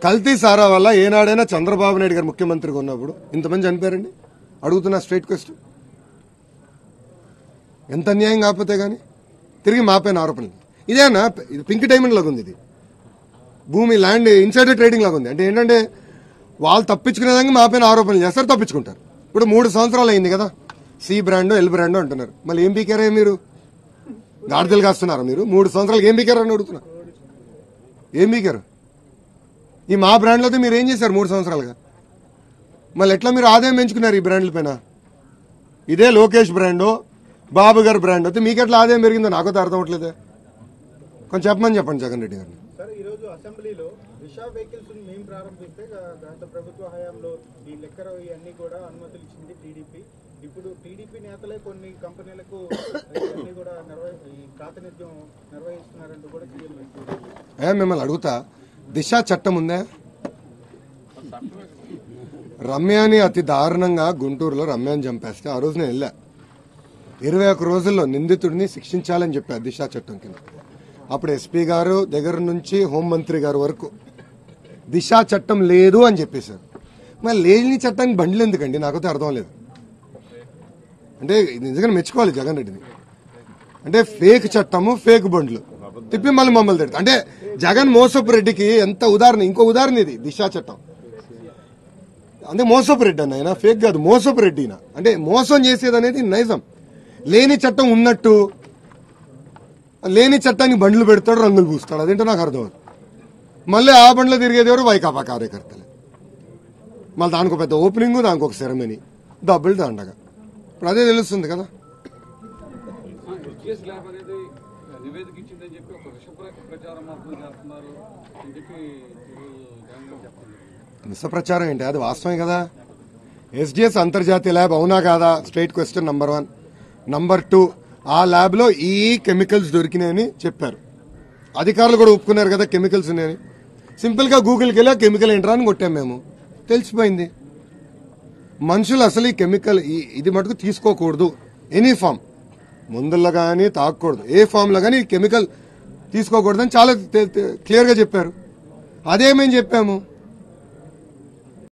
కల్తీ సారా వల్ల ఏనాడైనా చంద్రబాబు నాయుడు గారు ముఖ్యమంత్రిగా ఉన్నప్పుడు ఇంతమంది చనిపోయారండి అడుగుతున్నా స్ట్రైట్ క్వశ్చన్ ఎంత అన్యాయం కాకపోతే కానీ తిరిగి మాపైన ఆరోపణలు ఇదేనా ఇది పింక్ డైమండ్ లాగా ఉంది ఇది భూమి ల్యాండ్ ఇన్సైడర్ ట్రేడింగ్ లాగా ఉంది అంటే ఏంటంటే వాళ్ళు తప్పించుకునే విధంగా మాపైన ఆరోపణలు చేస్తారు తప్పించుకుంటారు ఇప్పుడు మూడు సంవత్సరాలు అయింది కదా సి బ్రాండ్ ఎల్ బ్రాండ్ అంటున్నారు మళ్ళీ ఏం పీకారే మీరు గాడిదలు కాస్తున్నారు మీరు మూడు సంవత్సరాలు ఏం పీకారు అని అడుగుతున్నా ఏం పీకారు ఈ మా బ్రాండ్లతో మీరు ఏం చేశారు మూడు సంవత్సరాలుగా మళ్ళీ ఎట్లా మీరు ఆదాయం పెంచుకున్నారు ఈ బ్రాండ్ల పైన ఇదే లోకేష్ బ్రాండో బాబు గారి బ్రాండ్ అయితే మీకు ఎట్లా ఆదాయం పెరిగిందో నాకైతే అర్థం అవట్లేదే కొంచెం చెప్పమని చెప్పండి జగన్ రెడ్డి గారిని సార్ ఈరోజు అసెంబ్లీలో దిశ వెహికల్స్ మేము ప్రారంభిస్తే గా- గత ప్రభుత్వ హయాంలో ఈ లెక్కర ఇవన్నీ కూడా అనుమతులు ఇచ్చింది టీడీపీ ఇప్పుడు టీడీపీ నేతలే కొన్ని కంపెనీలకు ఇవన్నీ కూడా నిర్వహి ఈ ప్రాతినిధ్యం నిర్వహిస్తున్నారంటూ కూడా సీఎం వెంకయ్య ఏ మిమ్మల్ని అడుగుతా దిశ చట్టం ఉందా రమ్యాని అతి దారుణంగా గుంటూరులో రమ్యాని చంపేస్తే ఆ రోజు నేను వెళ్ళా ఇరవై ఒక్క రోజుల్లో నిందితుడిని శిక్షించాలని చెప్పారు దిశ చట్టం కింద అప్పుడు ఎస్పీ గారు దగ్గర నుంచి హోంమంత్రి గారు వరకు దిశ చట్టం లేదు అని చెప్పేశారు మరి లేని చట్టానికి బండ్లు ఎందుకండి నాకైతే అర్థం లేదు అంటే ఇది నిజంగా మెచ్చుకోవాలి జగన్ రెడ్డిని అంటే ఫేక్ చట్టము ఫేక్ బండ్లు తిప్పి మళ్ళీ మమ్మల్ని తిడతా అంటే జగన్ మోసపు రెడ్డికి ఎంత ఉదాహరణ ఇంకో ఉదాహరణ ఇది దిశా చట్టం అంటే మోసపు రెడ్డి అన్న ఆయన ఫేక్ కాదు మోసపు రెడ్డి ఈయన. అంటే మోసం చేసేది అనేది నైజం లేని చట్టం ఉన్నట్టు లేని చట్టానికి బండ్లు పెడతాడు రంగులు పూస్తాడు అదేంటో నాకు అర్థం అవుతుంది మళ్ళీ ఆ బండ్లో తిరిగేది ఎవరు వైకాపా కార్యకర్తలే మళ్ళీ దానికి ఒక పెద్ద ఓపెనింగ్ దానికి ఒక సెరమనీ డబ్బులు దండగా ఇప్పుడు అదే తెలుస్తుంది కదా హెచ్ఎస్ ల్యాబ్ అనేది నివేదిక ఇచ్చిందని చెప్పి ఒక విష ప్ర- ప్రచారం మాత్రం చేస్తున్నారు అని చెప్పి ఈరోజు జగన్ గారు చెప్తున్నారు విష ప్రచారం ఏంటి అది వాస్తవమే కదా ఎస్డిఎస్ అంతర్జాతీయ ల్యాబ్ అవునా కాదా straight question number one number two ఆ ల్యాబ్లో ఈ కెమికల్స్ దొరికినాయని చెప్పారు అధికారులు కూడా ఒప్పుకున్నారు కదా కెమికల్స్ ఉన్నాయని సింపుల్గా గూగుల్కి వెళ్ళి ఆ కెమికల్ ఏంట్రా అని కొట్టాం మేము తెలిసిపోయింది మనుషులు అసలు ఈ కెమికల్ ఈ- ఇది మటుకు తీసుకోకూడదు ఎనీ ఫామ్ మందుల్లో కానీ తాగకూడదు ఏ ఫామ్లో కానీ ఈ కెమికల్ తీసుకోకూడదని చాలా క్లియర్గా చెప్పారు అదే మేము చెప్పాము